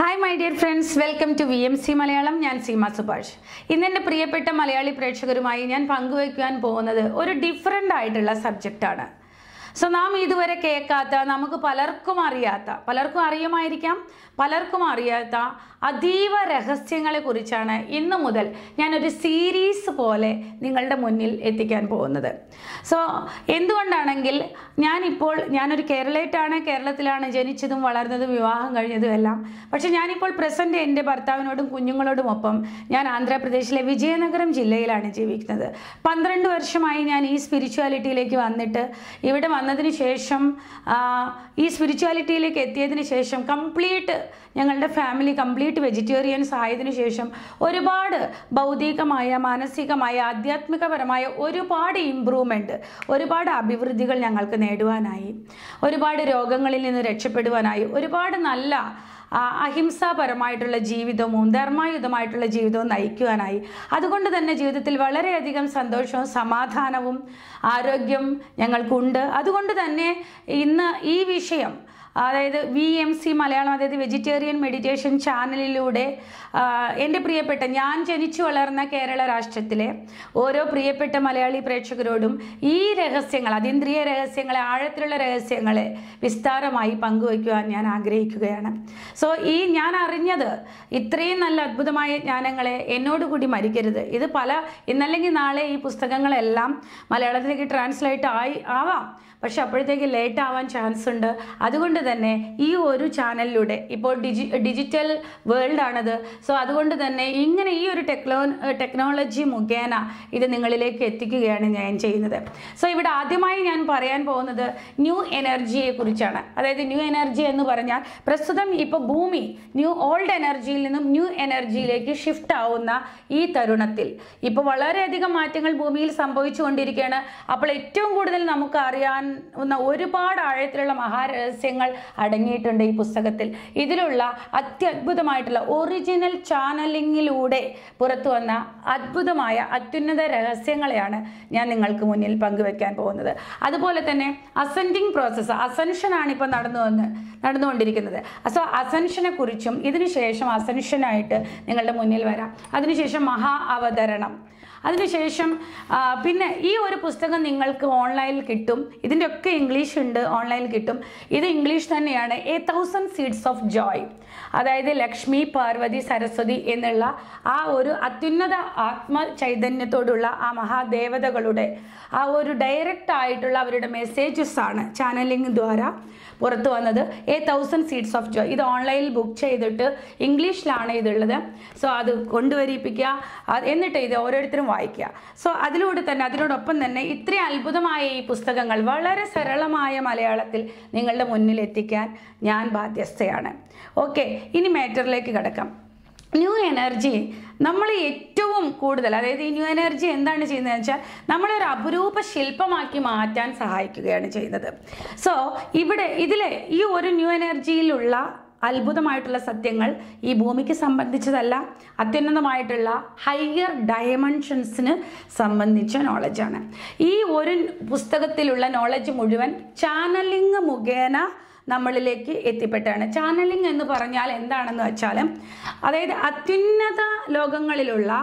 hi my dear friends welcome to V M C Malayalam ഞാൻ സീമ സുഭാഷ് ഇന്ന് എൻ്റെ പ്രിയപ്പെട്ട മലയാളി പ്രേക്ഷകരുമായി ഞാൻ പങ്കുവയ്ക്കുവാൻ പോകുന്നത് ഒരു ഡിഫറെൻ്റ് ആയിട്ടുള്ള സബ്ജക്റ്റാണ് സോ നാം ഇതുവരെ കേൾക്കാത്ത നമുക്ക് പലർക്കും അറിയാത്ത പലർക്കും അറിയുമായിരിക്കാം പലർക്കും അറിയാത്ത അതീവ രഹസ്യങ്ങളെ കുറിച്ചാണ് ഇന്നു മുതൽ ഞാനൊരു സീരീസ് പോലെ നിങ്ങളുടെ മുന്നിൽ എത്തിക്കാൻ പോകുന്നത് സോ എന്തുകൊണ്ടാണെങ്കിൽ ഞാനിപ്പോൾ ഞാനൊരു കേരളയിട്ടാണ് കേരളത്തിലാണ് ജനിച്ചതും വളർന്നതും വിവാഹം കഴിഞ്ഞതും എല്ലാം പക്ഷെ ഞാനിപ്പോൾ പ്രസൻറ്റ് എൻ്റെ ഭർത്താവിനോടും കുഞ്ഞുങ്ങളോടുമൊപ്പം ഞാൻ ആന്ധ്രാപ്രദേശിലെ വിജയനഗരം ജില്ലയിലാണ് ജീവിക്കുന്നത് പന്ത്രണ്ട് വർഷമായി ഞാൻ ഈ സ്പിരിച്വാലിറ്റിയിലേക്ക് വന്നിട്ട് ഇവിടെ വന്നതിന് ശേഷം ആ, ഈ സ്പിരിച്വാലിറ്റിയിലേക്ക് എത്തിയതിന് ശേഷം കംപ്ലീറ്റ് ഞങ്ങളുടെ ഫാമിലി കംപ്ലീറ്റ് വെജിറ്റേറിയൻസ് ആയതിനു ശേഷം ഒരുപാട് ഭൗതികമായ മാനസികമായ ആധ്യാത്മികപരമായ ഒരുപാട് ഇമ്പ്രൂവ്മെൻറ്റ് ഒരുപാട് അഭിവൃദ്ധികൾ ഞങ്ങൾക്ക് നേടുവാനായി ഒരുപാട് രോഗങ്ങളിൽ നിന്ന് രക്ഷപ്പെടുവാനായി ഒരുപാട് നല്ല ആ, അഹിംസാപരമായിട്ടുള്ള ജീവിതവും ധർമായുധമായിട്ടുള്ള ജീവിതവും നയിക്കുവാനായി അതുകൊണ്ട് തന്നെ ജീവിതത്തിൽ വളരെയധികം സന്തോഷവും സമാധാനവും ആരോഗ്യം ഞങ്ങൾക്കുണ്ട് അതുകൊണ്ട് തന്നെ ഇന്ന് ഈ വിഷയം അതായത് വി എം സി മലയാളം അതായത് വെജിറ്റേറിയൻ മെഡിറ്റേഷൻ ചാനലിലൂടെ ആ, എൻ്റെ പ്രിയപ്പെട്ട ഞാൻ ജനിച്ചു വളർന്ന കേരള രാഷ്ട്രത്തിലെ ഓരോ പ്രിയപ്പെട്ട മലയാളി പ്രേക്ഷകരോടും ഈ രഹസ്യങ്ങൾ അതീന്ദ്രിയ രഹസ്യങ്ങളെ ആഴത്തിലുള്ള രഹസ്യങ്ങളെ വിസ്താരമായി പങ്കുവയ്ക്കുവാൻ ഞാൻ ആഗ്രഹിക്കുകയാണ് സോ ഈ ഞാൻ അറിഞ്ഞത് ഇത്രയും നല്ല അദ്ഭുതമായ ജ്ഞാനങ്ങളെ എന്നോട് കൂടി മരിക്കരുത് ഇത് പല ഇന്നല്ലെങ്കിൽ നാളെ ഈ പുസ്തകങ്ങളെല്ലാം മലയാളത്തിലേക്ക് ട്രാൻസ്ലേറ്റ് ആയി ആവാം പക്ഷെ അപ്പോഴത്തേക്ക് ലേറ്റ് ആവാൻ ചാൻസ് ഉണ്ട് അതുകൊണ്ട് തന്നെ ഈ ഒരു ചാനലിലൂടെ ഇപ്പോൾ ഡിജി ഡിജിറ്റൽ വേൾഡ് ആണത് സോ അതുകൊണ്ട് തന്നെ ഇങ്ങനെ ഈ ഒരു ടെക്നോ ടെക്നോളജി മുഖേന ഇത് നിങ്ങളിലേക്ക് എത്തിക്കുകയാണ് ഞാൻ ചെയ്യുന്നത് സോ ഇവിടെ ആദ്യമായി ഞാൻ പറയാൻ പോകുന്നത് ന്യൂ എനർജിയെ കുറിച്ചാണ് അതായത് ന്യൂ എനർജി എന്ന് പറഞ്ഞാൽ പ്രസ്തുതം ഇപ്പോൾ ഭൂമി ന്യൂ ഓൾഡ് എനർജിയിൽ നിന്നും ന്യൂ എനർജിയിലേക്ക് ഷിഫ്റ്റ് ആവുന്ന ഈ തരുണത്തിൽ ഇപ്പോൾ വളരെയധികം മാറ്റങ്ങൾ ഭൂമിയിൽ സംഭവിച്ചുകൊണ്ടിരിക്കുകയാണ് അപ്പോൾ ഏറ്റവും കൂടുതൽ നമുക്ക് അറിയാൻ ഉന്ന ഒരുപാട് ആഴത്തിലുള്ള മഹാരഹസ്യങ്ങൾ അടങ്ങിയിട്ടുണ്ട് ഈ പുസ്തകത്തിൽ ഇതിലുള്ള അത്യത്ഭുതമായിട്ടുള്ള ഒറിജിനൽ ചാനലിങ്ങിലൂടെ പുറത്തു വന്ന അദ്ഭുതമായ അത്യുന്നത രഹസ്യങ്ങളെയാണ് ഞാൻ നിങ്ങൾക്ക് മുന്നിൽ പങ്കുവെക്കാൻ പോകുന്നത് അതുപോലെ തന്നെ അസെൻഡിങ് പ്രോസസ്സ് അസെൻഷനാണ് ഇപ്പോൾ നടന്നു വന്ന് നടന്നുകൊണ്ടിരിക്കുന്നത് സോ അസെൻഷനെ കുറിച്ചും ഇതിനുശേഷം അസെൻഷനായിട്ട് നിങ്ങളുടെ മുന്നിൽ വരാം അതിനുശേഷം മഹാ അവതരണം അതിനുശേഷം ആ, പിന്നെ ഈ ഒരു പുസ്തകം നിങ്ങൾക്ക് ഓൺലൈനിൽ കിട്ടും ഇതിൻ്റെ ഒക്കെ ഇംഗ്ലീഷ് ഉണ്ട് ഓൺലൈനിൽ കിട്ടും ഇത് ഇംഗ്ലീഷ് തന്നെയാണ് a thousand seeds of joy അതായത് ലക്ഷ്മി പാർവതി സരസ്വതി എന്നുള്ള ആ ഒരു അത്യുന്നത ആത്മ ചൈതന്യത്തോടുള്ള ആ മഹാദേവതകളുടെ ആ ഒരു ഡയറക്റ്റ് ആയിട്ടുള്ള അവരുടെ മെസ്സേജസ് ആണ് ചാനലിംഗ് ദ്വാര പുറത്തു വന്നത് a thousand seeds of joy ഇത് ഓൺലൈനിൽ ബുക്ക് ചെയ്തിട്ട് ഇംഗ്ലീഷിലാണ് ഇതുള്ളത് സോ അത് കൊണ്ടുവരിപ്പിക്കുക അത് എന്നിട്ട് ഇത് ഓരോരുത്തരും വായിക്കുക സോ അതിലൂടെ തന്നെ അതിനോടൊപ്പം തന്നെ ഇത്രയും അത്ഭുതമായ ഈ പുസ്തകങ്ങൾ വളരെ സരളമായ മലയാളത്തിൽ നിങ്ങളുടെ മുന്നിൽ എത്തിക്കാൻ ഞാൻ ബാധ്യസ്ഥയാണ് ഓക്കെ ഇനി മാറ്ററിലേക്ക് കിടക്കാം ന്യൂ എനർജി നമ്മൾ ഏറ്റവും കൂടുതൽ അതായത് ഈ ന്യൂ എനർജി എന്താണ് ചെയ്യുന്നതെന്ന് വെച്ചാൽ നമ്മളൊരു അപരൂപ ശില്പമാക്കി മാറ്റാൻ സഹായിക്കുകയാണ് ചെയ്യുന്നത് സോ ഇവിടെ ഇതിലെ ഈ ഒരു ന്യൂ എനർജിയിലുള്ള അത്ഭുതമായിട്ടുള്ള സത്യങ്ങൾ ഈ ഭൂമിക്ക് സംബന്ധിച്ചതല്ല അത്യുന്നതമായിട്ടുള്ള ഹയർ ഡയമെൻഷൻസിന് സംബന്ധിച്ച നോളജാണ് ഈ ഒരു പുസ്തകത്തിലുള്ള നോളജ് മുഴുവൻ ചാനലിംഗ് മുഖേന നമ്മളിലേക്ക് എത്തിപ്പെട്ടാണ് ചാനലിംഗ് എന്ന് പറഞ്ഞാൽ എന്താണെന്ന് വെച്ചാൽ അതായത് അത്യുന്നത ലോകങ്ങളിലുള്ള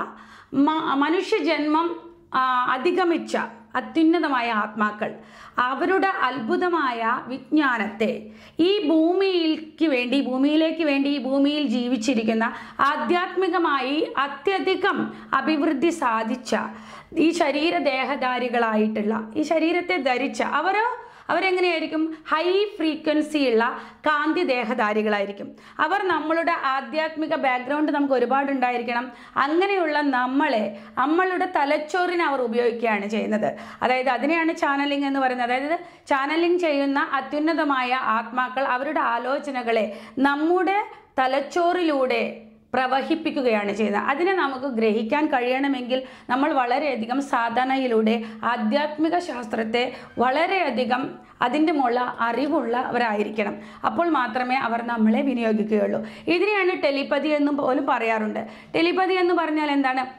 മ- മനുഷ്യജന്മം ആ, അധിഗമിച്ച അത്യുന്നതമായ ആത്മാക്കൾ അവരുടെ അത്ഭുതമായ വിജ്ഞാനത്തെ ഈ ഭൂമിയിലേക്ക് വേണ്ടി ഭൂമിയിലേക്ക് വേണ്ടി ഈ ഭൂമിയിൽ ജീവിച്ചിരിക്കുന്ന ആധ്യാത്മികമായി അത്യധികം അഭിവൃദ്ധി സാധിച്ച ഈ ശരീരദേഹധാരികളായിട്ടുള്ള ഈ ശരീരത്തെ ധരിച്ച അവരോ അവരെങ്ങനെയായിരിക്കും ഹൈ ഫ്രീക്വൻസിയുള്ള കാന്തി ദേഹധാരികളായിരിക്കും അവർ നമ്മളുടെ ആധ്യാത്മിക ബാക്ക്ഗ്രൗണ്ട് നമുക്ക് ഒരുപാട് ഉണ്ടായിരിക്കണം അങ്ങനെയുള്ള നമ്മളെ നമ്മളുടെ തലച്ചോറിനെ അവർ ഉപയോഗിക്കുകയാണ് ചെയ്യുന്നത് അതായത് അതിനെയാണ് ചാനലിംഗ് എന്ന് പറയുന്നത് അതായത് ചാനലിംഗ് ചെയ്യുന്ന അത്യുന്നതമായ ആത്മാക്കൾ അവരുടെ ആലോചനകളെ നമ്മുടെ തലച്ചോറിലൂടെ പ്രവഹിപ്പിക്കുകയാണ് ചെയ്യുന്നത് അതിനെ നമുക്ക് ഗ്രഹിക്കാൻ കഴിയണമെങ്കിൽ നമ്മൾ വളരെയധികം സാധനയിലൂടെ ആധ്യാത്മിക ശാസ്ത്രത്തെ വളരെയധികം അതിൻ്റെ മുള്ള അറിവുള്ളവരായിരിക്കണം അപ്പോൾ മാത്രമേ അവർ നമ്മളെ വിനിയോഗിക്കുകയുള്ളൂ ഇതിനെയാണ് ടെലിപ്പതി എന്നും പോലും പറയാറുണ്ട് ടെലിപ്പതി എന്ന് പറഞ്ഞാൽ എന്താണ്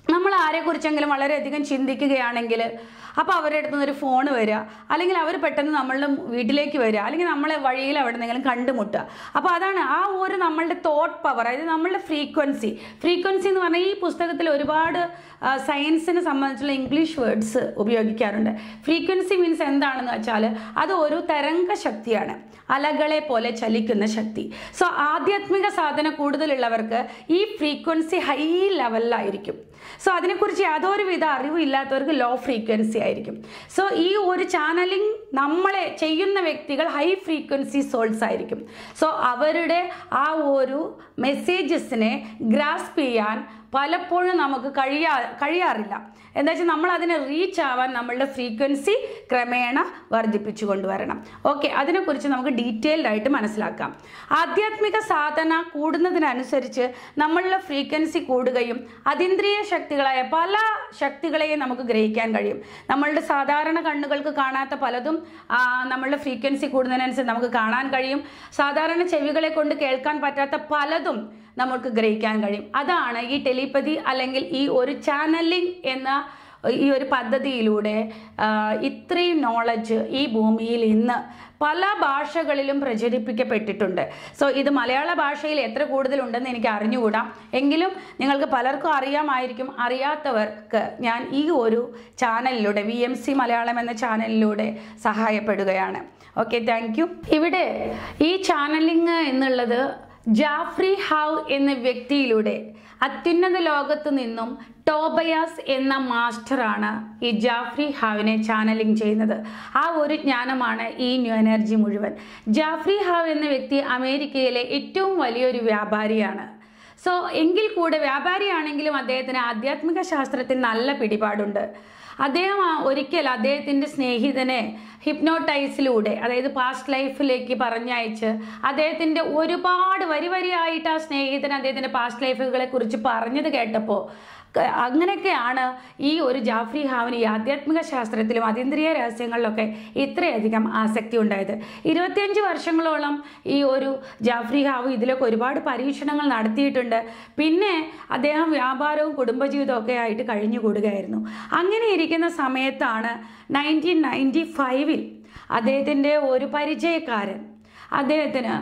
നമ്മൾ ആരെക്കുറിച്ചെങ്കിലും വളരെയധികം ചിന്തിക്കുകയാണെങ്കിൽ അപ്പോൾ അവരുടെ അടുത്ത് നിന്ന് ഒരു ഫോൺ വരിക അല്ലെങ്കിൽ അവർ പെട്ടെന്ന് നമ്മളുടെ വീട്ടിലേക്ക് വരിക അല്ലെങ്കിൽ നമ്മളെ വഴിയിൽ അവിടെ നിന്നെങ്കിലും കണ്ടുമുട്ടുക അപ്പോൾ അതാണ് ആ ഒരു നമ്മളുടെ തോട്ട് പവർ അതായത് നമ്മളുടെ ഫ്രീക്വൻസി ഫ്രീക്വൻസി എന്ന് പറഞ്ഞാൽ ഈ പുസ്തകത്തിൽ ഒരുപാട് ആ, സയൻസിനെ സംബന്ധിച്ചുള്ള ഇംഗ്ലീഷ് വേർഡ്സ് ഉപയോഗിക്കാറുണ്ട് ഫ്രീക്വൻസി മീൻസ് എന്താണെന്ന് വെച്ചാൽ അത് ഒരു തരംഗ ശക്തിയാണ് അലകളെ പോലെ ചലിക്കുന്ന ശക്തി സോ ആധ്യാത്മിക സാധന കൂടുതലുള്ളവർക്ക് ഈ ഫ്രീക്വൻസി ഹൈ ലെവലിലായിരിക്കും സോ അതിനെക്കുറിച്ച് യാതൊരുവിധ അറിവും ഇല്ലാത്തവർക്ക് ലോ ഫ്രീക്വൻസി ആയിരിക്കും സോ ഈ ഒരു ചാനലിംഗ് നമ്മളെ ചെയ്യുന്ന വ്യക്തികൾ ഹൈ ഫ്രീക്വൻസി സോൾസ് ആയിരിക്കും സോ അവരുടെ ആ ഒരു മെസ്സേജസിനെ ഗ്രാസ്പ് ചെയ്യാൻ പലപ്പോഴും നമുക്ക് കഴിയാ കഴിയാറില്ല എന്താ വെച്ചാൽ നമ്മൾ അതിനെ റീച്ച് ആവാൻ നമ്മളുടെ ഫ്രീക്വൻസി ക്രമേണ വർദ്ധിപ്പിച്ചു കൊണ്ടുവരണം ഓക്കെ അതിനെക്കുറിച്ച് നമുക്ക് ഡീറ്റെയിൽഡ് ആയിട്ട് മനസ്സിലാക്കാം ആധ്യാത്മിക സാധന കൂടുന്നതിനനുസരിച്ച് നമ്മളുടെ ഫ്രീക്വൻസി കൂടുകയും അതീന്ദ്രിയ ശക്തികളായ പല ശക്തികളെയും നമുക്ക് ഗ്രഹിക്കാൻ കഴിയും നമ്മളുടെ സാധാരണ കണ്ണുകൾക്ക് കാണാത്ത പലതും ആ, നമ്മളുടെ ഫ്രീക്വൻസി കൂടുന്നതിനനുസരിച്ച് നമുക്ക് കാണാൻ കഴിയും സാധാരണ ചെവികളെ കൊണ്ട് കേൾക്കാൻ പറ്റാത്ത പലതും നമുക്ക് ഗ്രഹിക്കാൻ കഴിയും അതാണ് ഈ ടെലിപ്പതി അല്ലെങ്കിൽ ഈ ഒരു ചാനലിംഗ് എന്ന ഈ ഒരു പദ്ധതിയിലൂടെ ആ, ഇത്രയും നോളജ് ഈ ഭൂമിയിൽ ഇന്ന് പല ഭാഷകളിലും പ്രചരിപ്പിക്കപ്പെട്ടിട്ടുണ്ട് സോ ഇത് മലയാള ഭാഷയിൽ എത്ര കൂടുതലുണ്ടെന്ന് എനിക്ക് അറിഞ്ഞുകൂടാം എങ്കിലും നിങ്ങൾക്ക് പലർക്കും അറിയാമായിരിക്കും അറിയാത്തവർക്ക് ഞാൻ ഈ ഒരു ചാനലിലൂടെ വി എം സി മലയാളം എന്ന ചാനലിലൂടെ സഹായപ്പെടുകയാണ് ഓക്കെ താങ്ക് യു ഇവിടെ ഈ ചാനലിംഗ് എന്നുള്ളത് ജാഫ്രി ഹാവ് എന്ന വ്യക്തിയിലൂടെ അത്യുന്നത ലോകത്ത് നിന്നും ടോബയാസ് എന്ന മാസ്റ്ററാണ് ഈ ജാഫ്രി ഹാവിനെ ചാനലിംഗ് ചെയ്യുന്നത് ആ ഒരു ജ്ഞാനമാണ് ഈ ന്യൂ എനർജി മുഴുവൻ ജാഫ്രി ഹാവ് എന്ന വ്യക്തി അമേരിക്കയിലെ ഏറ്റവും വലിയൊരു വ്യാപാരിയാണ് സോ എങ്കിൽ കൂടെ വ്യാപാരിയാണെങ്കിലും അദ്ദേഹത്തിന് ആധ്യാത്മിക ശാസ്ത്രത്തിൽ നല്ല പിടിപാടുണ്ട് അദ്ദേഹം ആ ഒരിക്കൽ അദ്ദേഹത്തിൻ്റെ സ്നേഹിതനെ ഹിപ്നോട്ടൈസിലൂടെ അതായത് പാസ്റ്റ് ലൈഫിലേക്ക് പറഞ്ഞയച്ച് അദ്ദേഹത്തിൻ്റെ ഒരുപാട് വരി വരിയായിട്ട് ആ സ്നേഹിതൻ അദ്ദേഹത്തിൻ്റെ പാസ്റ്റ് ലൈഫുകളെ കുറിച്ച് പറഞ്ഞത് കേട്ടപ്പോൾ ക- അങ്ങനെയൊക്കെയാണ് ഈ ഒരു ജാഫ്രി ഹാവിന് ഈ ആധ്യാത്മിക ശാസ്ത്രത്തിലും അതീന്ദ്രിയ രഹസ്യങ്ങളിലൊക്കെ ഇത്രയധികം ആസക്തി ഉണ്ടായത് ഇരുപത്തിയഞ്ച് വർഷങ്ങളോളം ഈ ഒരു ജാഫ്രി ഹാവ് ഇതിലൊക്കെ ഒരുപാട് പരീക്ഷണങ്ങൾ നടത്തിയിട്ടുണ്ട് പിന്നെ അദ്ദേഹം വ്യാപാരവും കുടുംബജീവിതവും ഒക്കെ ആയിട്ട് കഴിഞ്ഞുകൂടുകയായിരുന്നു അങ്ങനെ ഇരിക്കുന്ന സമയത്താണ് നയൻറ്റീൻ നയൻറ്റി ഫൈവിൽ അദ്ദേഹത്തിൻ്റെ ഒരു പരിചയക്കാരൻ അദ്ദേഹത്തിന്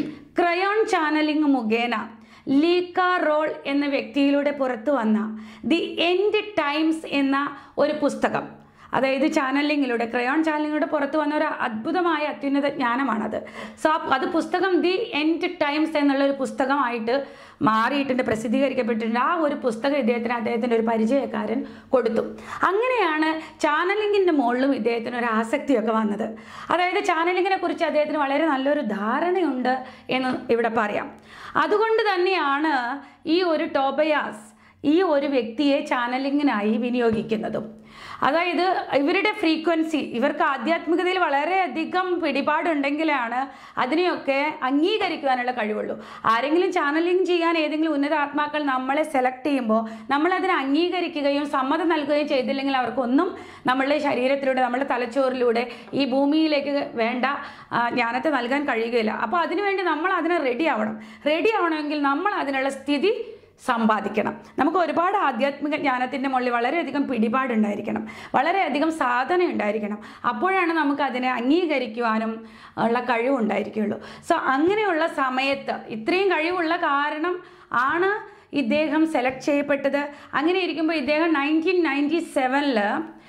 ക്രയോൺ ചാനലിംഗ് മുഖേന ലീക്ക റോൾ എന്ന വ്യക്തിയിലൂടെ പുറത്തു വന്ന ദി എൻഡ് ടൈംസ് എന്ന ഒരു പുസ്തകം അതായത് ചാനലിങ്ങിലൂടെ ക്രയോൺ ചാനലിങ്ങിലൂടെ പുറത്തു വന്ന ഒരു അദ്ഭുതമായ അത്യുന്നത ജ്ഞാനമാണത് സോ അത് പുസ്തകം ദി എൻഡ് ടൈംസ് എന്നുള്ള ഒരു പുസ്തകമായിട്ട് മാറിയിട്ടുണ്ട് പ്രസിദ്ധീകരിക്കപ്പെട്ടിട്ടുണ്ട് ആ ഒരു പുസ്തകം ഇദ്ദേഹത്തിന് അദ്ദേഹത്തിൻ്റെ ഒരു പരിചയക്കാരൻ കൊടുത്തു അങ്ങനെയാണ് ചാനലിങ്ങിൻ്റെ മുകളിലും ഇദ്ദേഹത്തിന് ഒരു ആസക്തിയൊക്കെ വന്നത് അതായത് ചാനലിങ്ങിനെ കുറിച്ച് അദ്ദേഹത്തിന് വളരെ നല്ലൊരു ധാരണയുണ്ട് എന്ന് ഇവിടെ പറയാം അതുകൊണ്ട് തന്നെയാണ് ഈ ഒരു ടോബയാസ് ഈ ഒരു വ്യക്തിയെ ചാനലിങ്ങിനായി വിനിയോഗിക്കുന്നതും അതായത് ഇവരുടെ ഫ്രീക്വൻസി ഇവർക്ക് ആധ്യാത്മികതയിൽ വളരെയധികം പിടിപാടുണ്ടെങ്കിലാണ് അതിനെയൊക്കെ അംഗീകരിക്കുവാനുള്ള കഴിവുള്ളൂ ആരെങ്കിലും ചാനലിംഗ് ചെയ്യാൻ ഏതെങ്കിലും ഉന്നത ആത്മാക്കൾ നമ്മളെ സെലക്ട് ചെയ്യുമ്പോൾ നമ്മളതിനെ അംഗീകരിക്കുകയും സമ്മതം നൽകുകയും ചെയ്തില്ലെങ്കിൽ അവർക്കൊന്നും നമ്മളുടെ ശരീരത്തിലൂടെ നമ്മുടെ തലച്ചോറിലൂടെ ഈ ഭൂമിയിലേക്ക് വേണ്ട ആ, ജ്ഞാനത്തെ നൽകാൻ കഴിയുകയില്ല അപ്പോൾ അതിനുവേണ്ടി നമ്മൾ അതിനെ റെഡി ആവണം റെഡി ആവണമെങ്കിൽ നമ്മൾ അതിനുള്ള സ്ഥിതി സമ്പാദിക്കണം നമുക്ക് ഒരുപാട് ആധ്യാത്മിക ജ്ഞാനത്തിൻ്റെ മുകളിൽ വളരെയധികം പിടിപാടുണ്ടായിരിക്കണം വളരെയധികം സാധന ഉണ്ടായിരിക്കണം അപ്പോഴാണ് നമുക്ക് അതിനെ അംഗീകരിക്കുവാനും ഉള്ള കഴിവുണ്ടായിരിക്കുള്ളൂ സോ അങ്ങനെയുള്ള സമയത്ത് ഇത്രയും കഴിവുള്ള കാരണം ആണ് ഇദ്ദേഹം സെലക്ട് ചെയ്യപ്പെട്ടത് അങ്ങനെ ഇരിക്കുമ്പോൾ ഇദ്ദേഹം നയൻറ്റീൻ നയൻറ്റി സെവനിൽ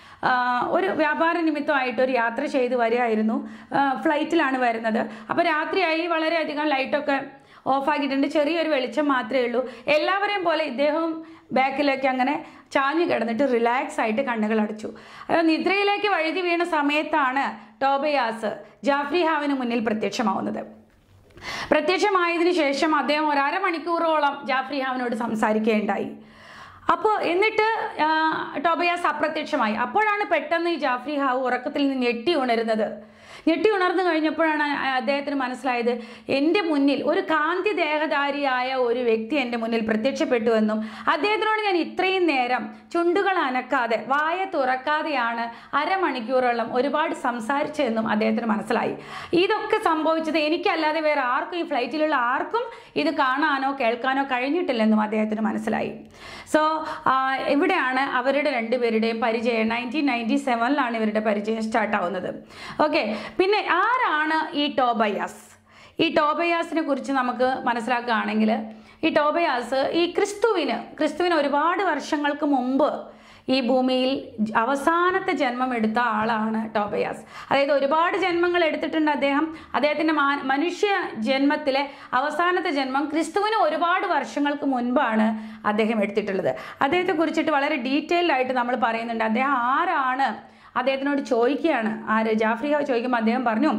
ഒരു വ്യാപാര നിമിത്തമായിട്ട് ഒരു യാത്ര ചെയ്ത് വരികയായിരുന്നു ഫ്ലൈറ്റിലാണ് വരുന്നത് അപ്പോൾ രാത്രിയായി വളരെയധികം ലൈറ്റൊക്കെ ഓഫാക്കിയിട്ടുണ്ട് ചെറിയൊരു വെളിച്ചം മാത്രമേ ഉള്ളൂ എല്ലാവരെയും പോലെ ഇദ്ദേഹവും ബാക്കിലേക്ക് അങ്ങനെ ചാഞ്ഞു കിടന്നിട്ട് റിലാക്സ് ആയിട്ട് കണ്ണുകൾ അടച്ചു അത് നിദ്രയിലേക്ക് വഴുതി വീണ സമയത്താണ് ടോബയാസ് ജാഫ്രി ഹാവിന് മുന്നിൽ പ്രത്യക്ഷമാവുന്നത് പ്രത്യക്ഷമായതിനു ശേഷം അദ്ദേഹം ഒരു അരമണിക്കൂറോളം ജാഫ്രി ഹാവിനോട് സംസാരിക്കുകയുണ്ടായി അപ്പോൾ എന്നിട്ട് ആ, ടോബയാസ് അപ്രത്യക്ഷമായി അപ്പോഴാണ് പെട്ടെന്ന് ഈ ജാഫ്രി ഹാവ് ഉറക്കത്തിൽ നിന്ന് ഞെട്ടി ഉണരുന്നത് ഞെട്ടി ഉണർന്നു കഴിഞ്ഞപ്പോഴാണ് അ- അദ്ദേഹത്തിന് മനസ്സിലായത് എൻ്റെ മുന്നിൽ ഒരു കാന്തി ദേഹധാരിയായ ഒരു വ്യക്തി എൻ്റെ മുന്നിൽ പ്രത്യക്ഷപ്പെട്ടുവെന്നും അദ്ദേഹത്തിനോട് ഞാൻ ഇത്രയും നേരം ചുണ്ടുകൾ അനക്കാതെ വായ തുറക്കാതെയാണ് അരമണിക്കൂറോളം ഒരുപാട് സംസാരിച്ചതെന്നും അദ്ദേഹത്തിന് മനസ്സിലായി ഇതൊക്കെ സംഭവിച്ചത് എനിക്കല്ലാതെ വേറെ ആർക്കും ഈ ഫ്ലൈറ്റിലുള്ള ആർക്കും ഇത് കാണാനോ കേൾക്കാനോ കഴിഞ്ഞിട്ടില്ലെന്നും അദ്ദേഹത്തിന് മനസ്സിലായി സോ ഇവിടെയാണ് അവരുടെ രണ്ടുപേരുടെയും പരിചയം നയൻറ്റീൻ നയൻറ്റി സെവനിലാണ് ഇവരുടെ പരിചയം സ്റ്റാർട്ട് ആവുന്നത് ഓക്കെ പിന്നെ ആരാണ് ഈ ടോബയാസ് ഈ ടോബയാസിനെ കുറിച്ച് നമുക്ക് മനസ്സിലാക്കുകയാണെങ്കിൽ ഈ ടോബയാസ് ഈ ക്രിസ്തുവിന് ക്രിസ്തുവിന് ഒരുപാട് വർഷങ്ങൾക്ക് മുമ്പ് ഈ ഭൂമിയിൽ ജ- അവസാനത്തെ ജന്മം എടുത്ത ആളാണ് ടോബയാസ് അതായത് ഒരുപാട് ജന്മങ്ങൾ എടുത്തിട്ടുണ്ട് അദ്ദേഹം അദ്ദേഹത്തിൻ്റെ മാ- മനുഷ്യ ജന്മത്തിലെ അവസാനത്തെ ജന്മം ക്രിസ്തുവിന് ഒരുപാട് വർഷങ്ങൾക്ക് മുൻപാണ് അദ്ദേഹം എടുത്തിട്ടുള്ളത് അദ്ദേഹത്തെ കുറിച്ചിട്ട് വളരെ ഡീറ്റെയിൽഡ് ആയിട്ട് നമ്മൾ പറയുന്നുണ്ട് അദ്ദേഹം ആരാണ് അദ്ദേഹത്തിനോട് ചോദിക്കുകയാണ് ആര് ജാഫ്രിയ ചോദിക്കുമ്പോൾ അദ്ദേഹം പറഞ്ഞു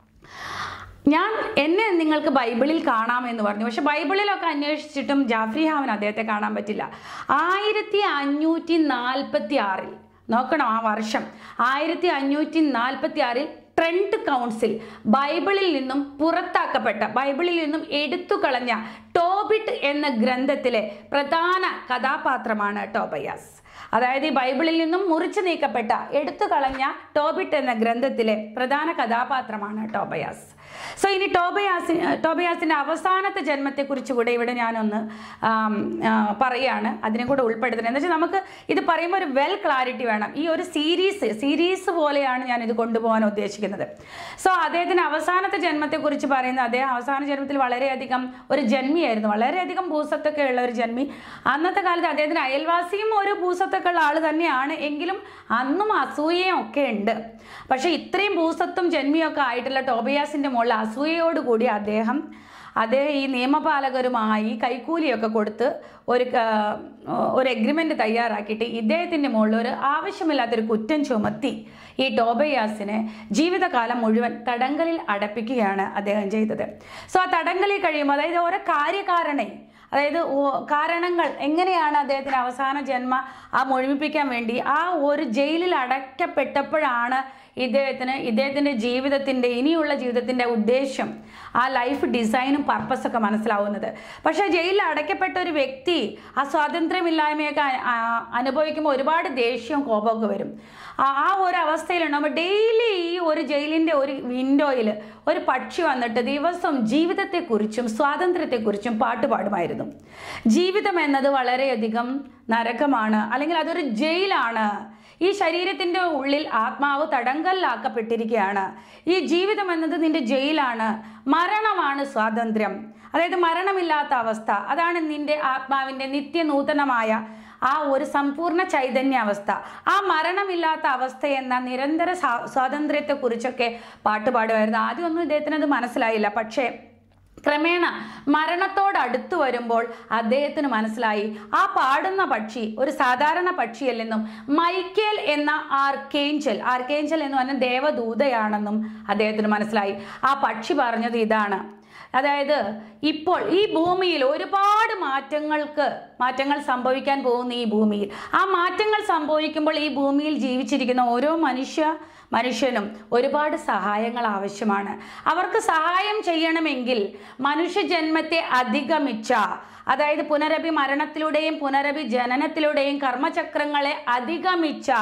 ഞാൻ എന്നെ നിങ്ങൾക്ക് ബൈബിളിൽ കാണാമെന്ന് പറഞ്ഞു പക്ഷെ ബൈബിളിലൊക്കെ അന്വേഷിച്ചിട്ടും ജാഫ്രി ഹാവൻ അദ്ദേഹത്തെ കാണാൻ പറ്റില്ല ആയിരത്തി അഞ്ഞൂറ്റി നാൽപ്പത്തി ആറിൽ നോക്കണം ആ വർഷം ആയിരത്തി അഞ്ഞൂറ്റി നാൽപ്പത്തി ആറിൽ ട്രെൻഡ് കൗൺസിൽ ബൈബിളിൽ നിന്നും പുറത്താക്കപ്പെട്ട ബൈബിളിൽ നിന്നും എടുത്തു കളഞ്ഞ ടോബിറ്റ് എന്ന ഗ്രന്ഥത്തിലെ പ്രധാന കഥാപാത്രമാണ് ടോബയാസ് അതായത് ഈ ബൈബിളിൽ നിന്നും മുറിച്ചു നീക്കപ്പെട്ട എടുത്തു കളഞ്ഞ ടോബിറ്റ് എന്ന ഗ്രന്ഥത്തിലെ പ്രധാന കഥാപാത്രമാണ് ടോബയാസ് സോ ഇനി ടോബയാസി ടോബയാസിൻ്റെ അവസാനത്തെ ജന്മത്തെക്കുറിച്ച് കൂടെ ഇവിടെ ഞാനൊന്ന് ആം, ആ, പറയാണ് അതിനെ കൂടെ ഉൾപ്പെടുത്തുന്നത് എന്ന് വെച്ചാൽ നമുക്ക് ഇത് പറയുമ്പോൾ ഒരു വെൽ ക്ലാരിറ്റി വേണം ഈ ഒരു സീരീസ് സീരീസ് പോലെയാണ് ഞാൻ ഇത് കൊണ്ടുപോകാൻ ഉദ്ദേശിക്കുന്നത് സോ അദ്ദേഹത്തിൻ്റെ അവസാനത്തെ ജന്മത്തെക്കുറിച്ച് പറയുന്നത് അദ്ദേഹം അവസാന ജന്മത്തിൽ വളരെയധികം ഒരു ജന്മിയായിരുന്നു വളരെയധികം ഭൂസത്തൊക്കെ ഉള്ള ഒരു ജന്മി അന്നത്തെ കാലത്ത് അദ്ദേഹത്തിന് അയൽവാസിയും ഒരു ഭൂസത്തൊക്കെ ഉള്ള ആൾ തന്നെയാണ് എങ്കിലും അന്നും അസൂയയും ഒക്കെ ഉണ്ട് പക്ഷേ ഇത്രയും ഭൂസത്വം ജന്മിയൊക്കെ ആയിട്ടുള്ള ടോബിയാസിൻ്റെ മുകളിൽ അസൂയയോടുകൂടി അദ്ദേഹം അദ്ദേഹം ഈ നിയമപാലകരുമായി കൈക്കൂലിയൊക്കെ കൊടുത്ത് ഒരു ക- ഒരു എഗ്രിമെൻ്റ് തയ്യാറാക്കിയിട്ട് ഇദ്ദേഹത്തിൻ്റെ മുകളിൽ ഒരു ആവശ്യമില്ലാത്തൊരു കുറ്റം ചുമത്തി ഈ ടോബയാസിനെ ജീവിതകാലം മുഴുവൻ തടങ്കലിൽ അടപ്പിക്കുകയാണ് അദ്ദേഹം ചെയ്തത് സോ ആ തടങ്കലിൽ കഴിയുമ്പോൾ അതായത് ഓരോ കാര്യകാരണേ അതായത് ഓ- കാരണങ്ങൾ എങ്ങനെയാണ് അദ്ദേഹത്തിന് അവസാന ജന്മ ആ മുഴുമിപ്പിക്കാൻ വേണ്ടി ആ ഒരു ജയിലിൽ അടയ്ക്കപ്പെട്ടപ്പോഴാണ് ഇദ്ദേഹത്തിന് ഇദ്ദേഹത്തിൻ്റെ ജീവിതത്തിൻ്റെ ഇനിയുള്ള ജീവിതത്തിൻ്റെ ഉദ്ദേശം ആ ലൈഫ് ഡിസൈനും പർപ്പസൊക്കെ മനസ്സിലാവുന്നത് പക്ഷേ ജയിലിൽ അടയ്ക്കപ്പെട്ട ഒരു വ്യക്തി ആ സ്വാതന്ത്ര്യമില്ലായ്മയൊക്കെ അ- ആ- അനുഭവിക്കുമ്പോൾ ഒരുപാട് ദേഷ്യവും കോപമൊക്കെ വരും ആ ആ ഒരു അവസ്ഥയിലുണ്ടാകുമ്പോൾ ഡെയിലി ഈ ഒരു ജയിലിൻ്റെ ഒരു വിൻഡോയിൽ ഒരു പക്ഷി വന്നിട്ട് ദിവസം ജീവിതത്തെക്കുറിച്ചും സ്വാതന്ത്ര്യത്തെക്കുറിച്ചും പാട്ട് പാടുമായിരുന്നു ജീവിതം എന്നത് വളരെയധികം നരകമാണ് അല്ലെങ്കിൽ അതൊരു ജയിലാണ് ഈ ശരീരത്തിൻ്റെ ഉള്ളിൽ ആത്മാവ് തടങ്കലിലാക്കപ്പെട്ടിരിക്കുകയാണ് ഈ ജീവിതം എന്നത് നിന്റെ ജയിലാണ് മരണമാണ് സ്വാതന്ത്ര്യം അതായത് മരണമില്ലാത്ത അവസ്ഥ അതാണ് നിന്റെ ആത്മാവിൻ്റെ നിത്യനൂതനമായ ആ ഒരു സമ്പൂർണ്ണ ചൈതന്യാവസ്ഥ ആ മരണമില്ലാത്ത അവസ്ഥ എന്ന നിരന്തര സ്വാ- സ്വാതന്ത്ര്യത്തെക്കുറിച്ചൊക്കെ പാട്ടുപാടുമായിരുന്നു ആദ്യമൊന്നും ഇദ്ദേഹത്തിന് അത് മനസ്സിലായില്ല പക്ഷേ ക്രമേണ മരണത്തോട് അടുത്തു വരുമ്പോൾ അദ്ദേഹത്തിന് മനസ്സിലായി ആ പാടുന്ന പക്ഷി ഒരു സാധാരണ പക്ഷിയല്ലെന്നും മൈക്കേൽ എന്ന ആർക്കേഞ്ചൽ ആർക്കേഞ്ചൽ എന്ന് പറഞ്ഞ ദേവദൂതയാണെന്നും അദ്ദേഹത്തിന് മനസ്സിലായി ആ പക്ഷി പറഞ്ഞത് ഇതാണ് അതായത് ഇപ്പോൾ ഈ ഭൂമിയിൽ ഒരുപാട് മാറ്റങ്ങൾക്ക് മാറ്റങ്ങൾ സംഭവിക്കാൻ പോകുന്ന ഈ ഭൂമിയിൽ ആ മാറ്റങ്ങൾ സംഭവിക്കുമ്പോൾ ഈ ഭൂമിയിൽ ജീവിച്ചിരിക്കുന്ന ഓരോ മനുഷ്യ മനുഷ്യനും ഒരുപാട് സഹായങ്ങൾ ആവശ്യമാണ് അവർക്ക് സഹായം ചെയ്യണമെങ്കിൽ മനുഷ്യജന്മത്തെ അധിഗമിച്ച അതായത് പുനരഭി മരണത്തിലൂടെയും പുനരഭി ജനനത്തിലൂടെയും കർമ്മചക്രങ്ങളെ അധിഗമിച്ച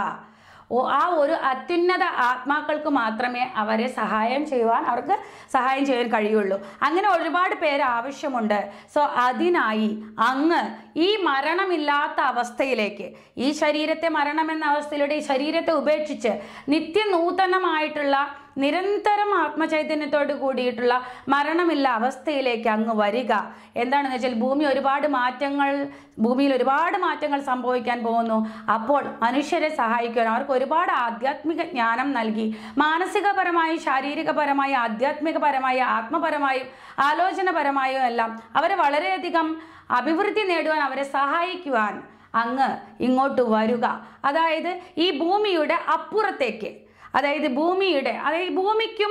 ഓ ആ ഒരു അത്യുന്നത ആത്മാക്കൾക്ക് മാത്രമേ അവരെ സഹായം ചെയ്യുവാൻ അവർക്ക് സഹായം ചെയ്യാൻ കഴിയുള്ളൂ അങ്ങനെ ഒരുപാട് പേര് ആവശ്യമുണ്ട് സോ അതിനായി അങ്ങ് ഈ മരണമില്ലാത്ത അവസ്ഥയിലേക്ക് ഈ ശരീരത്തെ മരണമെന്ന അവസ്ഥയിലൂടെ ഈ ശരീരത്തെ ഉപേക്ഷിച്ച് നിത്യനൂതനമായിട്ടുള്ള നിരന്തരം ആത്മചൈതന്യത്തോട് കൂടിയിട്ടുള്ള മരണമില്ല അവസ്ഥയിലേക്ക് അങ്ങ് വരിക എന്താണെന്ന് വെച്ചാൽ ഭൂമി ഒരുപാട് മാറ്റങ്ങൾ ഭൂമിയിൽ ഒരുപാട് മാറ്റങ്ങൾ സംഭവിക്കാൻ പോകുന്നു അപ്പോൾ മനുഷ്യരെ സഹായിക്കുവാൻ അവർക്ക് ഒരുപാട് ആധ്യാത്മിക ജ്ഞാനം നൽകി മാനസികപരമായി ശാരീരികപരമായി ആധ്യാത്മികപരമായി ആത്മപരമായും ആലോചനപരമായും എല്ലാം അവരെ വളരെയധികം അഭിവൃദ്ധി നേടുവാൻ അവരെ സഹായിക്കുവാൻ അങ്ങ് ഇങ്ങോട്ട് വരുക അതായത് ഈ ഭൂമിയുടെ അപ്പുറത്തേക്ക് അതായത് ഭൂമിയുടെ അതായത് ഭൂമിക്കും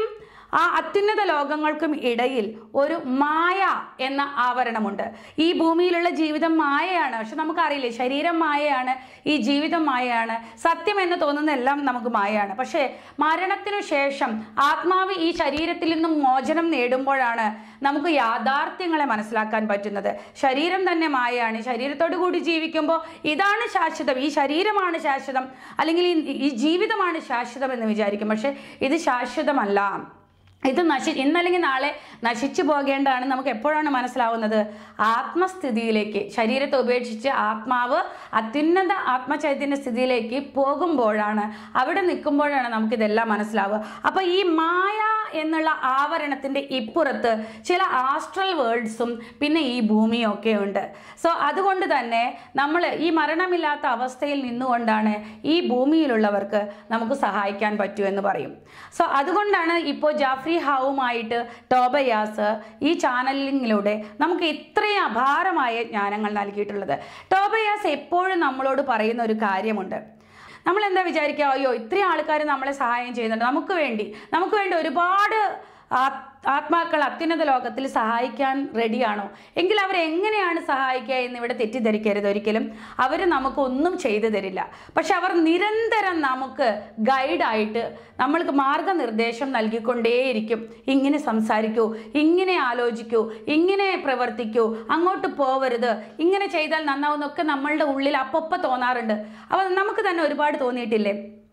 ആ അത്യുന്നത ലോകങ്ങൾക്കും ഇടയിൽ ഒരു മായ എന്ന ആവരണമുണ്ട് ഈ ഭൂമിയിലുള്ള ജീവിതം മായയാണ് പക്ഷെ നമുക്കറിയില്ലേ ശരീരം മായയാണ് ഈ ജീവിതം മായയാണ് സത്യം എന്ന് തോന്നുന്ന എല്ലാം നമുക്ക് മായയാണ് പക്ഷേ മരണത്തിനു ശേഷം ആത്മാവ് ഈ ശരീരത്തിൽ നിന്നും മോചനം നേടുമ്പോഴാണ് നമുക്ക് യാഥാർത്ഥ്യങ്ങളെ മനസ്സിലാക്കാൻ പറ്റുന്നത് ശരീരം തന്നെ മായയാണ് ഈ ശരീരത്തോടു കൂടി ജീവിക്കുമ്പോൾ ഇതാണ് ശാശ്വതം ഈ ശരീരമാണ് ശാശ്വതം അല്ലെങ്കിൽ ഈ- ഈ ജീവിതമാണ് ശാശ്വതം എന്ന് വിചാരിക്കും പക്ഷെ ഇത് ശാശ്വതമല്ല ഇത് നശി ഇന്നല്ലെങ്കിൽ നാളെ നശിച്ചു പോകേണ്ടതാണ് നമുക്ക് എപ്പോഴാണ് മനസ്സിലാവുന്നത് ആത്മസ്ഥിതിയിലേക്ക് ശരീരത്തെ ഉപേക്ഷിച്ച് ആത്മാവ് അത്യുന്നത ആത്മചൈതന്യ സ്ഥിതിയിലേക്ക് പോകുമ്പോഴാണ് അവിടെ നിൽക്കുമ്പോഴാണ് നമുക്കിതെല്ലാം മനസ്സിലാവുക അപ്പോൾ ഈ മായ എന്നുള്ള ആവരണത്തിൻ്റെ ഇപ്പുറത്ത് ചില ആസ്ട്രൽ വേൾഡ്സും പിന്നെ ഈ ഭൂമിയും ഒക്കെ ഉണ്ട് സോ അതുകൊണ്ട് തന്നെ നമ്മൾ ഈ മരണമില്ലാത്ത അവസ്ഥയിൽ നിന്നുകൊണ്ടാണ് ഈ ഭൂമിയിലുള്ളവർക്ക് നമുക്ക് സഹായിക്കാൻ പറ്റൂ എന്ന് പറയും സോ അതുകൊണ്ടാണ് ഇപ്പോൾ ജാഫ്രി ഹാവുമായിട്ട് ടോബയാസ് ഈ ചാനലിങ്ങിലൂടെ നമുക്ക് ഇത്രയും അപാരമായ ജ്ഞാനങ്ങൾ നൽകിയിട്ടുള്ളത് ടോബയാസ് എപ്പോഴും നമ്മളോട് പറയുന്ന ഒരു കാര്യമുണ്ട് നമ്മൾ എന്താ വിചാരിക്കുക അയ്യോ ഇത്രയും ആൾക്കാർ നമ്മളെ സഹായം ചെയ്യുന്നുണ്ട് നമുക്ക് വേണ്ടി നമുക്ക് വേണ്ടി ഒരുപാട് ആ- ആത്മാക്കൾ അത്യുന്നത ലോകത്തിൽ സഹായിക്കാൻ റെഡിയാണോ എങ്കിൽ അവർ എങ്ങനെയാണ് സഹായിക്കുക എന്ന് ഇവിടെ തെറ്റിദ്ധരിക്കരുത് ഒരിക്കലും അവർ നമുക്കൊന്നും ചെയ്തു തരില്ല പക്ഷെ അവർ നിരന്തരം നമുക്ക് ഗൈഡായിട്ട് നമ്മൾക്ക് മാർഗനിർദ്ദേശം നൽകിക്കൊണ്ടേയിരിക്കും ഇങ്ങനെ സംസാരിക്കൂ ഇങ്ങനെ ആലോചിക്കൂ ഇങ്ങനെ പ്രവർത്തിക്കൂ അങ്ങോട്ട് പോവരുത് ഇങ്ങനെ ചെയ്താൽ നന്നാവുന്നൊക്കെ നമ്മളുടെ ഉള്ളിൽ അപ്പൊപ്പം തോന്നാറുണ്ട് അപ്പോൾ നമുക്ക് തന്നെ ഒരുപാട് തോന്നിയിട്ടില്ലേ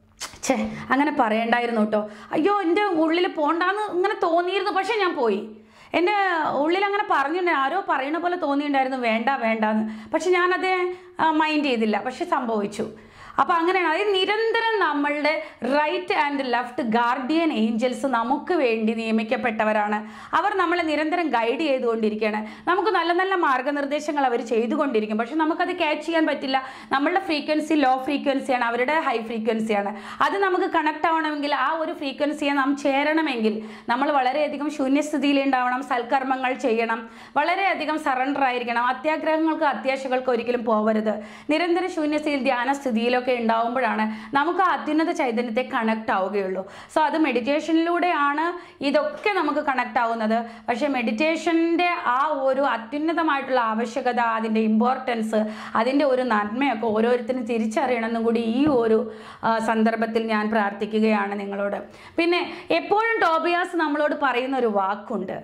ഛേ അങ്ങനെ പറയണ്ടായിരുന്നു കേട്ടോ അയ്യോ എൻ്റെ ഉള്ളിൽ പോണ്ടാന്ന് ഇങ്ങനെ തോന്നിയിരുന്നു പക്ഷെ ഞാൻ പോയി എൻ്റെ ഉള്ളിൽ അങ്ങനെ പറഞ്ഞിട്ടുണ്ടായിരുന്നു ആരോ പറയുന്ന പോലെ തോന്നിയിട്ടുണ്ടായിരുന്നു വേണ്ട വേണ്ടാന്ന് പക്ഷെ ഞാനത് മൈൻഡ് ചെയ്തില്ല പക്ഷെ സംഭവിച്ചു അപ്പോൾ അങ്ങനെയാണ് അത് നിരന്തരം നമ്മളുടെ right and left guardian angels നമുക്ക് വേണ്ടി നിയമിക്കപ്പെട്ടവരാണ് അവർ നമ്മളെ നിരന്തരം ഗൈഡ് ചെയ്തുകൊണ്ടിരിക്കുകയാണ് നമുക്ക് നല്ല നല്ല മാർഗനിർദ്ദേശങ്ങൾ അവർ ചെയ്തുകൊണ്ടിരിക്കും പക്ഷെ നമുക്കത് ക്യാച്ച് ചെയ്യാൻ പറ്റില്ല നമ്മളുടെ ഫ്രീക്വൻസി ലോ ഫ്രീക്വൻസിയാണ് അവരുടെ ഹൈ ഫ്രീക്വൻസിയാണ് അത് നമുക്ക് കണക്ട് ആവണമെങ്കിൽ ആ ഒരു ഫ്രീക്വൻസിയെ നാം ചേരണമെങ്കിൽ നമ്മൾ വളരെയധികം ശൂന്യസ്ഥിതിയിൽ ഉണ്ടാവണം സൽക്കർമ്മങ്ങൾ ചെയ്യണം വളരെയധികം സറണ്ടർ ആയിരിക്കണം അത്യാഗ്രഹങ്ങൾക്ക് അത്യാശകൾക്ക് ഒരിക്കലും പോവരുത് നിരന്തര ശൂന്യസ്ഥിതിയിൽ ധ്യാനസ്ഥിതിയിലൊക്കെ ഉണ്ടാവുമ്പോഴാണ് നമുക്ക് ആ അത്യുന്നത ചൈതന്യത്തെ കണക്ട് ആവുകയുള്ളൂ സോ അത് മെഡിറ്റേഷനിലൂടെയാണ് ഇതൊക്കെ നമുക്ക് കണക്ട് ആവുന്നത് പക്ഷേ മെഡിറ്റേഷൻ്റെ ആ ഒരു അത്യുന്നതമായിട്ടുള്ള ആവശ്യകത അതിൻ്റെ ഇമ്പോർട്ടൻസ് അതിൻ്റെ ഒരു നന്മയൊക്കെ ഓരോരുത്തരും തിരിച്ചറിയണമെന്നും കൂടി ഈ ഒരു ആ, സന്ദർഭത്തിൽ ഞാൻ പ്രാർത്ഥിക്കുകയാണ് നിങ്ങളോട് പിന്നെ എപ്പോഴും ടോബിയാസ് നമ്മളോട് പറയുന്ന ഒരു വാക്കുണ്ട്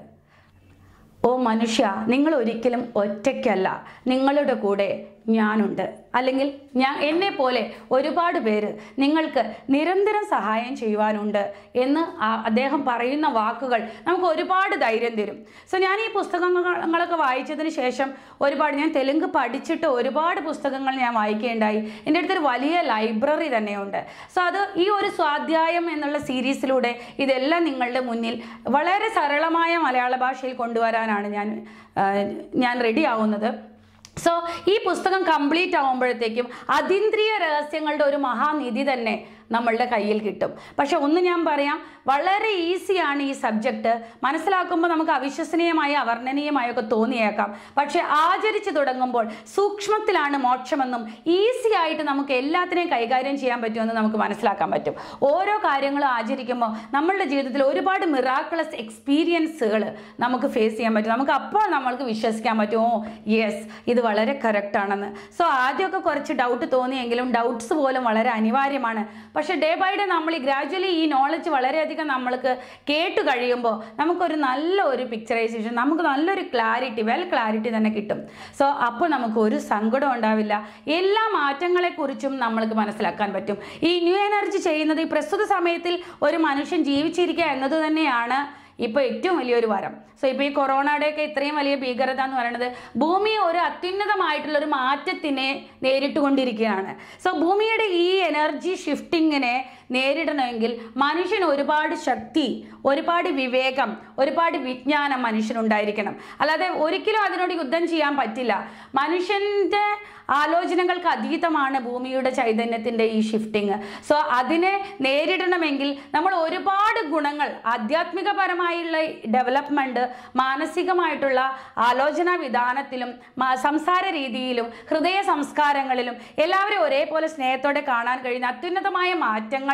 ഓ മനുഷ്യ നിങ്ങൾ ഒരിക്കലും ഒറ്റയ്ക്കല്ല നിങ്ങളുടെ കൂടെ ഞാനുണ്ട് അല്ലെങ്കിൽ ഞാൻ എന്നെ പോലെ ഒരുപാട് പേര് നിങ്ങൾക്ക് നിരന്തരം സഹായം ചെയ്യുവാനുണ്ട് എന്ന് ആ- അദ്ദേഹം പറയുന്ന വാക്കുകൾ നമുക്ക് ഒരുപാട് ധൈര്യം തരും സോ ഞാൻ ഈ പുസ്തകങ്ങളൊക്കെ വായിച്ചതിന് ശേഷം ഒരുപാട് ഞാൻ തെലുങ്ക് പഠിച്ചിട്ട് ഒരുപാട് പുസ്തകങ്ങൾ ഞാൻ വായിക്കുകയുണ്ടായി എൻ്റെ അടുത്തൊരു വലിയ ലൈബ്രറി തന്നെയുണ്ട് സോ അത് ഈ ഒരു സ്വാധ്യായം എന്നുള്ള സീരീസിലൂടെ ഇതെല്ലാം നിങ്ങളുടെ മുന്നിൽ വളരെ സരളമായ മലയാള ഭാഷയിൽ കൊണ്ടുവരാനാണ് ഞാൻ ആ, ഞാൻ റെഡി ആവുന്നത് സോ ഈ പുസ്തകം കംപ്ലീറ്റ് ആവുമ്പോഴത്തേക്കും അതീന്ദ്രിയ രഹസ്യങ്ങളുടെ ഒരു മഹാനിധി തന്നെ നമ്മളുടെ കയ്യിൽ കിട്ടും പക്ഷെ ഒന്ന് ഞാൻ പറയാം വളരെ ഈസിയാണ് ഈ സബ്ജക്റ്റ് മനസ്സിലാക്കുമ്പോൾ നമുക്ക് അവിശ്വസനീയമായി അവർണ്ണനീയമായി ഒക്കെ തോന്നിയേക്കാം പക്ഷെ ആചരിച്ചു തുടങ്ങുമ്പോൾ സൂക്ഷ്മത്തിലാണ് മോക്ഷമെന്നും ഈസി ആയിട്ട് നമുക്ക് എല്ലാത്തിനെയും കൈകാര്യം ചെയ്യാൻ പറ്റുമെന്ന് നമുക്ക് മനസ്സിലാക്കാൻ പറ്റും ഓരോ കാര്യങ്ങളും ആചരിക്കുമ്പോൾ നമ്മളുടെ ജീവിതത്തിൽ ഒരുപാട് മിറാക്കുളസ് എക്സ്പീരിയൻസുകൾ നമുക്ക് ഫേസ് ചെയ്യാൻ പറ്റും നമുക്ക് അപ്പോൾ നമ്മൾക്ക് വിശ്വസിക്കാൻ പറ്റും ഓ യെസ് ഇത് വളരെ കറക്റ്റ് ആണെന്ന് സോ ആദ്യമൊക്കെ കുറച്ച് ഡൗട്ട് തോന്നിയെങ്കിലും ഡൗട്ട്സ് പോലും വളരെ അനിവാര്യമാണ് പക്ഷേ ഡേ ബൈ ഡേ നമ്മൾ ഈ ഗ്രാജ്വലി ഈ നോളജ് വളരെയധികം നമ്മൾക്ക് കേട്ട് കഴിയുമ്പോൾ നമുക്കൊരു നല്ല ഒരു പിക്ചറൈസേഷൻ നമുക്ക് നല്ലൊരു ക്ലാരിറ്റി വെൽ ക്ലാരിറ്റി തന്നെ കിട്ടും സോ അപ്പോൾ നമുക്ക് ഒരു സങ്കടം ഉണ്ടാവില്ല എല്ലാ മാറ്റങ്ങളെക്കുറിച്ചും നമ്മൾക്ക് മനസ്സിലാക്കാൻ പറ്റും ഈ ന്യൂ എനർജി ചെയ്യുന്നത് ഈ പ്രസ്തുത സമയത്തിൽ ഒരു മനുഷ്യൻ ജീവിച്ചിരിക്കുക എന്നത് തന്നെയാണ് ഇപ്പോൾ ഏറ്റവും വലിയൊരു വരം സോ ഇപ്പോൾ ഈ കൊറോണയുടെയൊക്കെ ഇത്രയും വലിയ ഭീകരത എന്ന് പറയുന്നത് ഭൂമി ഒരു അത്യുന്നതമായിട്ടുള്ള ഒരു മാറ്റത്തിനെ നേരിട്ടുകൊണ്ടിരിക്കുകയാണ് സോ ഭൂമിയുടെ ഈ എനർജി ഷിഫ്റ്റിങ്ങിനെ നേരിടണമെങ്കിൽ മനുഷ്യന് ഒരുപാട് ശക്തി ഒരുപാട് വിവേകം ഒരുപാട് വിജ്ഞാനം മനുഷ്യനുണ്ടായിരിക്കണം അല്ലാതെ ഒരിക്കലും അതിനോട് യുദ്ധം ചെയ്യാൻ പറ്റില്ല മനുഷ്യൻ്റെ ആലോചനകൾക്ക് അതീതമാണ് ഭൂമിയുടെ ചൈതന്യത്തിൻ്റെ ഈ ഷിഫ്റ്റിങ് സോ അതിനെ നേരിടണമെങ്കിൽ നമ്മൾ ഒരുപാട് ഗുണങ്ങൾ ആധ്യാത്മികപരമായുള്ള ഡെവലപ്മെൻറ്റ് മാനസികമായിട്ടുള്ള ആലോചനാ വിധാനത്തിലും മാ- സംസാര രീതിയിലും ഹൃദയ സംസ്കാരങ്ങളിലും എല്ലാവരെയും ഒരേപോലെ സ്നേഹത്തോടെ കാണാൻ കഴിയുന്ന അത്യുന്നതമായ മാറ്റങ്ങൾ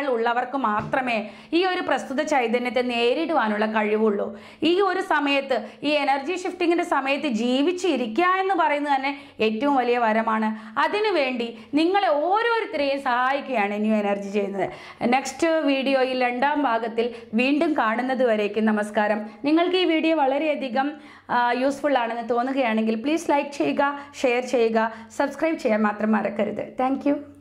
ഉള്ളവർക്ക് മാത്രമേ ഈ ഒരു പ്രസ്തുത ചൈതന്യത്തെ നേരിടുവാനുള്ള കഴിവുള്ളൂ ഈ ഒരു സമയത്ത് ഈ എനർജി ഷിഫ്റ്റിങ്ങിൻ്റെ സമയത്ത് ജീവിച്ചിരിക്കുക എന്ന് പറയുന്നത് തന്നെ ഏറ്റവും വലിയ വരമാണ് അതിനുവേണ്ടി നിങ്ങളെ ഓരോരുത്തരെയും സഹായിക്കുകയാണ് ന്യൂ എനർജി ചെയ്യുന്നത് നെക്സ്റ്റ് വീഡിയോയിൽ രണ്ടാം ഭാഗത്തിൽ വീണ്ടും കാണുന്നത് വരേക്കും നമസ്കാരം നിങ്ങൾക്ക് ഈ വീഡിയോ വളരെയധികം യൂസ്ഫുൾ ആണെന്ന് തോന്നുകയാണെങ്കിൽ പ്ലീസ് ലൈക്ക് ചെയ്യുക ഷെയർ ചെയ്യുക സബ്സ്ക്രൈബ് ചെയ്യാൻ മാത്രം മറക്കരുത് താങ്ക്